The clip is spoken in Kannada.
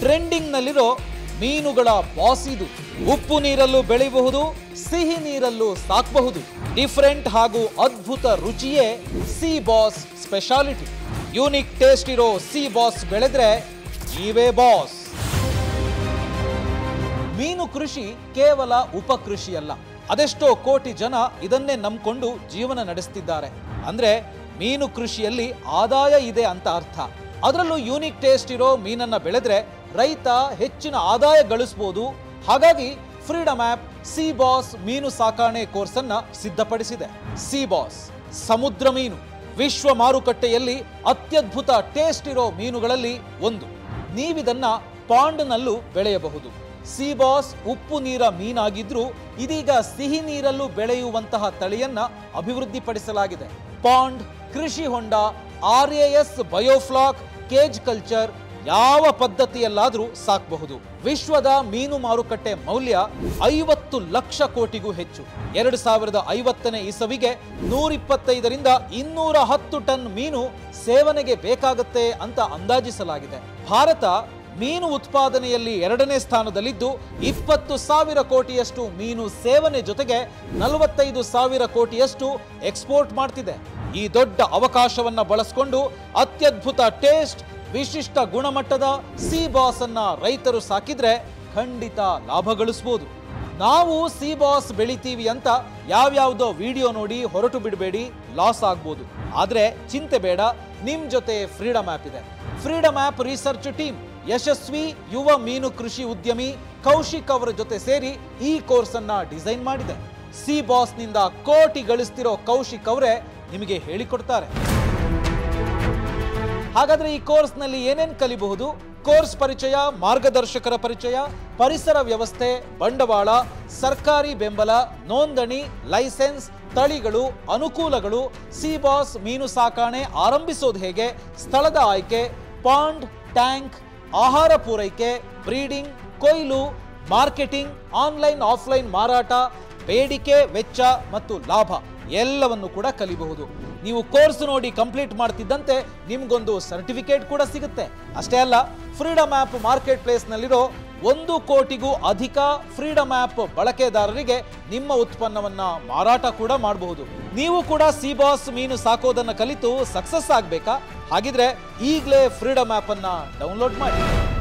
ಟ್ರೆಂಡಿಂಗ್ನಲ್ಲಿರೋ ಮೀನುಗಳ ಬಾಸ್ ಇದು ಉಪ್ಪು ನೀರಲ್ಲೂ ಬೆಳೆಯಬಹುದು ಸಿಹಿ ನೀರಲ್ಲೂ ಸಾಕಬಹುದು ಡಿಫರೆಂಟ್ ಹಾಗೂ ಅದ್ಭುತ ರುಚಿಯೇ sea bass speciality unique taste ಇರೋ ಸಿ ಬಾಸ್ ಬೆಳೆದ್ರೆ ನೀವೇ ಬಾಸ್ ಮೀನು ಕೃಷಿ ಕೇವಲ ಉಪಕೃಷಿ ಅಲ್ಲ ಅದೆಷ್ಟೋ ಕೋಟಿ ಜನ ಇದನ್ನೇ ನಂಬ್ಕೊಂಡು ಜೀವನ ನಡೆಸ್ತಿದ್ದಾರೆ ಅಂದ್ರೆ ಮೀನು ಕೃಷಿಯಲ್ಲಿ ಆದಾಯ ಇದೆ ಅಂತ ಅರ್ಥ ಅದರಲ್ಲೂ ಯೂನಿಕ್ ಟೇಸ್ಟ್ ಇರೋ ಮೀನನ್ನ ಬೆಳೆದ್ರೆ ರೈತ ಹೆಚ್ಚಿನ ಆದಾಯ ಗಳಿಸ್ಬೋದು ಹಾಗಾಗಿ ಫ್ರೀಡಮ್ ಆಪ್ ಸಿ ಬಾಸ್ ಮೀನು ಸಾಕಾಣೆ ಕೋರ್ಸ್ ಅನ್ನ ಸಿದ್ಧಪಡಿಸಿದೆ ಸಿ ಬಾಸ್ ಸಮುದ್ರ ಮೀನು ವಿಶ್ವ ಮಾರುಕಟ್ಟೆಯಲ್ಲಿ ಅತ್ಯದ್ಭುತ ಟೇಸ್ಟ್ ಇರೋ ಮೀನುಗಳಲ್ಲಿ ಒಂದು ನೀವಿದನ್ನ ಪಾಂಡ್ನಲ್ಲೂ ಬೆಳೆಯಬಹುದು ಸಿ ಬಾಸ್ ಉಪ್ಪು ನೀರ ಮೀನಾಗಿದ್ರೂ ಇದೀಗ ಸಿಹಿ ನೀರಲ್ಲೂ ಬೆಳೆಯುವಂತಹ ತಳಿಯನ್ನ ಅಭಿವೃದ್ಧಿಪಡಿಸಲಾಗಿದೆ ಪಾಂಡ್ ಕೃಷಿ ಹೊಂಡ R S biofloc cage culture ಯಾವ ಪದ್ಧತಿಯಲ್ಲಾದರೂ ಸಾಕಬಹುದು ವಿಶ್ವದ ಮೀನು ಮಾರುಕಟ್ಟೆ ಮೌಲ್ಯ ಐವತ್ತು ಲಕ್ಷ ಕೋಟಿಗೂ ಹೆಚ್ಚು ಎರಡು ಸಾವಿರದ ಐವತ್ತನೇ ಇಸವಿಗೆ ನೂರಿಪ್ಪತ್ತೈದರಿಂದ ಇನ್ನೂರ ಹತ್ತು ಟನ್ ಮೀನು ಸೇವನೆಗೆ ಬೇಕಾಗುತ್ತೆ ಅಂತ ಅಂದಾಜಿಸಲಾಗಿದೆ ಭಾರತ ಮೀನು ಉತ್ಪಾದನೆಯಲ್ಲಿ ಎರಡನೇ ಸ್ಥಾನದಲ್ಲಿದ್ದು ಇಪ್ಪತ್ತು ಸಾವಿರ ಕೋಟಿಯಷ್ಟು ಮೀನು ಸೇವನೆ ಜೊತೆಗೆ ನಲವತ್ತೈದು ಸಾವಿರ ಕೋಟಿಯಷ್ಟು ಎಕ್ಸ್ಪೋರ್ಟ್ ಮಾಡ್ತಿದೆ ಈ ದೊಡ್ಡ ಅವಕಾಶವನ್ನ ಬಳಸಿಕೊಂಡು ಅತ್ಯದ್ಭುತ ಟೇಸ್ಟ್ ವಿಶಿಷ್ಟ ಗುಣಮಟ್ಟದ ಸಿ ಬಾಸ್ ಅನ್ನ ರೈತರು ಸಾಕಿದ್ರೆ ಖಂಡಿತ ಲಾಭ ಗಳಿಸ್ಬೋದು ನಾವು ಸಿ ಬಾಸ್ ಬೆಳಿತೀವಿ ಅಂತ ಯಾವ್ಯಾವ್ದೋ ವಿಡಿಯೋ ನೋಡಿ ಹೊರಟು ಬಿಡಬೇಡಿ ಲಾಸ್ ಆಗ್ಬೋದು ಆದ್ರೆ ಚಿಂತೆ ಬೇಡ ನಿಮ್ ಜೊತೆ ಫ್ರೀಡಮ್ ಆಪ್ ಇದೆ ಫ್ರೀಡಮ್ ಆಪ್ ರಿಸರ್ಚ್ ಟೀಮ್ ಯಶಸ್ವಿ ಯುವ ಮೀನು ಕೃಷಿ ಉದ್ಯಮಿ ಕೌಶಿಕ್ ಅವರ ಜೊತೆ ಸೇರಿ ಈ ಕೋರ್ಸ್ ಅನ್ನ ಡಿಸೈನ್ ಮಾಡಿದೆ ಸಿ ಬಾಸ್ ನಿಂದ ಕೋಟಿ ಗಳಿಸ್ತಿರೋ ಕೌಶಿಕ್ ಅವರೇ ನಿಮಗೆ ಹೇಳಿಕೊಡ್ತಾರೆ ಹಾಗಾದ್ರೆ ಈ ಕೋರ್ಸ್ನಲ್ಲಿ ಏನೇನ್ ಕಲಿಬಹುದು ಕೋರ್ಸ್ ಪರಿಚಯ ಮಾರ್ಗದರ್ಶಕರ ಪರಿಚಯ ಪರಿಸರ ವ್ಯವಸ್ಥೆ ಬಂಡವಾಳ ಸರ್ಕಾರಿ ಬೆಂಬಲ ನೋಂದಣಿ ಲೈಸೆನ್ಸ್ ತಳಿಗಳು ಅನುಕೂಲಗಳು ಸಿ ಬಾಸ್ ಮೀನು ಸಾಕಾಣೆ ಆರಂಭಿಸೋದು ಹೇಗೆ ಸ್ಥಳದ ಆಯ್ಕೆ ಪಾಂಡ್ ಟ್ಯಾಂಕ್ ಆಹಾರ ಪೂರೈಕೆ ಬ್ರೀಡಿಂಗ್ ಕೊಯ್ಲು ಮಾರ್ಕೆಟಿಂಗ್ ಆನ್ಲೈನ್ ಆಫ್ಲೈನ್ ಮಾರಾಟ ಬೇಡಿಕೆ ವೆಚ್ಚ ಮತ್ತು ಲಾಭ ಎಲ್ಲವನ್ನು ಕೂಡ ಕಲಿಬಹುದು ನೀವು ಕೋರ್ಸ್ ನೋಡಿ ಕಂಪ್ಲೀಟ್ ಮಾಡ್ತಿದ್ದಂತೆ ನಿಮ್ಗೊಂದು ಸರ್ಟಿಫಿಕೇಟ್ ಕೂಡ ಸಿಗುತ್ತೆ ಅಷ್ಟೇ ಅಲ್ಲ ಫ್ರೀಡಮ್ ಆ್ಯಪ್ ಮಾರ್ಕೆಟ್ ಪ್ಲೇಸ್ನಲ್ಲಿರೋ ಒಂದು ಕೋಟಿಗೂ ಅಧಿಕ ಫ್ರೀಡಮ್ ಆ್ಯಪ್ ಬಳಕೆದಾರರಿಗೆ ನಿಮ್ಮ ಉತ್ಪನ್ನವನ್ನ ಮಾರಾಟ ಕೂಡ ಮಾಡಬಹುದು ನೀವು ಕೂಡ ಸಿ ಬಾಸ್ ಮೀನು ಸಾಕೋದನ್ನ ಕಲಿತು ಸಕ್ಸಸ್ ಆಗಬೇಕಾ ಹಾಗಿದ್ರೆ ಈಗಲೇ ಫ್ರೀಡಮ್ ಆ್ಯಪ್ ಅನ್ನ ಡೌನ್ಲೋಡ್ ಮಾಡಿ